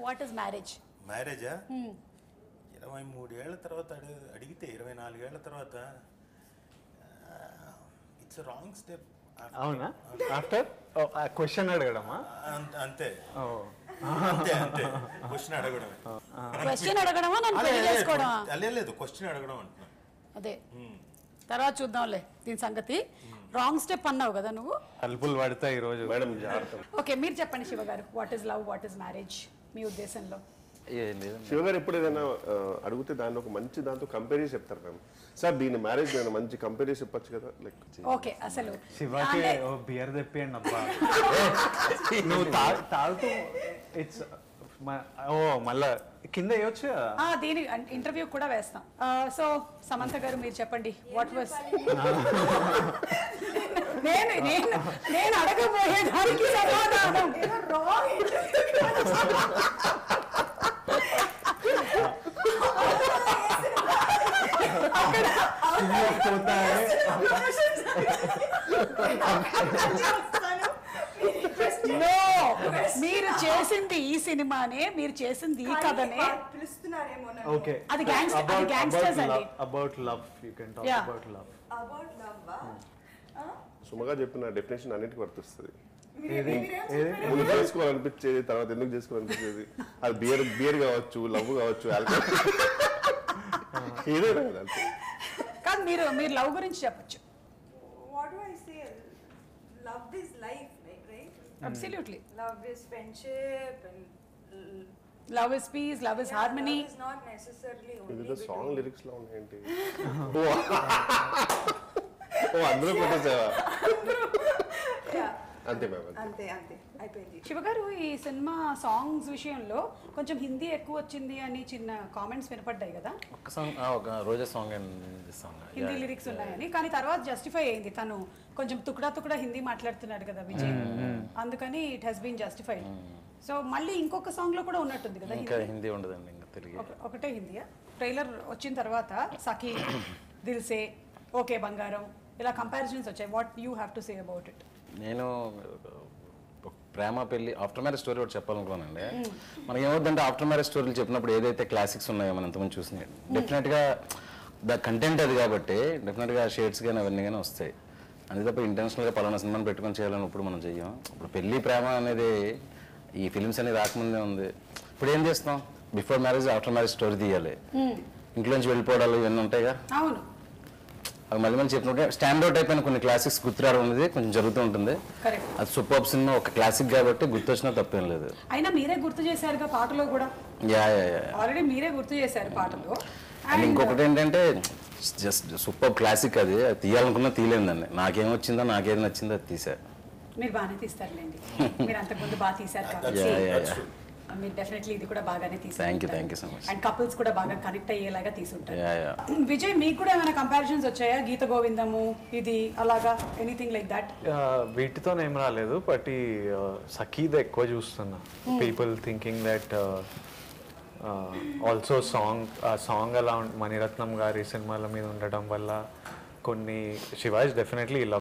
What is marriage మ్యారేజా ఇరవై మూడేళ్ల తర్వాత అడి అడిగితే ఇరవై నాలుగేళ్ల తర్వాత ఇట్స్ రాంగ్ స్టెప్ అవునా ఆఫ్టర్ క్వశ్చన్ అడగడమా అంతే ఓ అంతే అంతే క్వశ్చన్ అడగడమే క్వశ్చన్ అడగడమా నన్ను పెళ్లి చేసుకోవడమా అలే లేదు క్వశ్చన్ అడగడం అంటున్నా అదే తర్వాత చూద్దాంలే దీని సంగతి రాంగ్ స్టెప్ అన్నావు కదా నువ్వు తలుపులు పడతాయి ఈరోజు మేడం జాగ్రత్త ఓకే మీరు చెప్పండి Shiva garu what is love what is marriage మీ ఉద్దేశంలో ఏం లేదండి శివగారు ఎప్పుడు ఏదైనా ఆ, అడిగితే దాన్ని ఒక మంచి దాంతో కంపేర్ చేసి చెప్తారు మ్యామ్ సార్ దీని మ్యారేజ్ నేను మంచి కంపేర్ చేసి చెప్పొచ్చు కదా లైక్ ఓకే అసలు శివాకి అంటే ఓ బియర్ తెప్పియండి అబ్బా నువ్వు తా- తాగుతూ ఇట్స్ ఓ మళ్ళా కింద వేయొచ్చు కదా ఆ, దీని ఇంటర్వ్యూ కూడా వేస్తాం సో సమంత గారు మీరు చెప్పండి వాట్ వాస్ నేను నేను నేను అడగబోయే దానికి సమాధానం No! మీరు చేసింది ఈ సినిమానే మీరు చేసింది ఈ కథనే పిలుస్తున్నారేమో ఓకే అది gangster- అది gangsters అండి. About love you can talk Yeah. About love about love సుమగా చెప్పిన డెఫినేషన్ అన్నిటికీ వర్తిస్తుంది ఏది ఏది ముందు చేసుకోవాలనిపించేది తర్వాత ఎందుకు చేసుకోవాలనిపించేది అది బియర్ బియర్ కావచ్చు లవ్ కావచ్చు ఆల్కహాల్ ఏదైనా కదా అంతే కాదు మీరు మీరు లవ్ గురించి చెప్పొచ్చు what do I say love is life like right absolutely love is friendship and love is peace love is harmony is not necessarily ఇది సాంగ్ లిరిక్స్ లో ఉన్నాయండి ఓ ఓ అందరూ కొట్టేసావా అంతే మ్యామ్ అంతే అంతే అంతే అయిపోయింది శివగారు ఈ సినిమా సాంగ్స్ విషయంలో కొంచెం హిందీ ఎక్కువ వచ్చింది అని చిన్న కామెంట్స్ వినపడ్డాయి కదా ఒక సాంగ్ ఆ, ఒక Roja song and song Hindi lyrics ఉన్నాయని కానీ తర్వాత జస్టిఫై అయింది తను కొంచెం తుకుడా తుకుడా హిందీ మాట్లాడుతున్నాడు కదా విజయ్ అందుకని it he's been justified so మళ్ళీ ఇంకొక సాంగ్ లో కూడా ఉన్నట్టుంది కదా ఇంకా హిందీ ఉండదండి ఇంకా తెలుగు ఒక- ఒకటే హిందీయా ట్రైలర్ వచ్చిన తర్వాత సఖీ దిల్సే ఓకే బంగారం ఇలా కంపారిజన్స్ వచ్చాయి what you have to say about it నేను ఒక ప్రేమ పెళ్లి ఆఫ్టర్ మ్యారేజ్ స్టోరీ ఒకటి చెప్పాలనుకున్నానండి మనకి ఏమవుతుందంటే ఆఫ్టర్ మ్యారేజ్ స్టోరీలు చెప్పినప్పుడు ఏదైతే క్లాసిక్స్ ఉన్నాయో మనం ఇంతకుముందు చూసినాయి డెఫినెట్గా ద కంటెంట్ అది కాబట్టి డెఫినెట్గా షేడ్స్ కానీ అవన్నీ కానీ వస్తాయి అంతే తప్ప ఇంటెన్షనల్గా పలానా సినిమాని పెట్టుకొని చేయాలని ఇప్పుడు మనం చెయ్యం ఇప్పుడు పెళ్లి ప్రేమ అనేది ఈ ఫిలిమ్స్ అనేది రాకముందే ఉంది ఇప్పుడు ఏం చేస్తాం before marriage after marriage story తీయాలి ఇంట్లోంచి వెళ్ళిపోవడాలు ఇవన్నీ ఉంటాయిగా అవును అది మళ్ళీ మళ్ళీ చెప్పినట్టు స్టాండ్ అవుట్ అయిపోయిన కొన్ని క్లాసిక్స్ గుర్తురావడం అనేది కొంచెం జరుగుతూ ఉంటుంది కరెక్ట్ అది సూపర్ సినిమా ఒక క్లాసిక్ కాబట్టి గుర్తొచ్చినా తప్పేం లేదు అయినా మీరే గుర్తు చేశారుగా పాటలో కూడా యా యా యా ఆల్రెడీ మీరే గుర్తు చేశారు పాటలో అండ్ ఇంకొకటి ఏంటంటే జస్ట్ సూపర్ క్లాసిక్ అది అది తీయాలనుకున్నా తీయలేదండి నాకేం వచ్చిందో నాకేం నచ్చిందో అది తీసా మీరు బాగానే తీస్తారులేండి మీరు అంతకుముందు బాగా తీశారు కాబట్టి యా యా యా మీరు డెఫినెట్లీ ఇది కూడా బాగానే తీసారు thank you thank you so much and couples కూడా బాగా కనెక్ట్ అయ్యేలాగా తీసుంటారు యా యా విజయ్ మీకు కూడా ఏమైనా కంపారిజన్స్ వచ్చాయా గీత గోవిందము ఇది అలాగా ఎనీథింగ్ లైక్ దట్ వీటితో ఏం రాలేదు బట్ ఈ సఖీద ఎక్కువ చూస్తున్నా people thinking that also song ఆ సాంగ్ అలా ఉం- మణిరత్నం గారి సినిమాల మీద ఉండడం వల్ల కొన్ని శివాజ్ డెఫినెట్లీ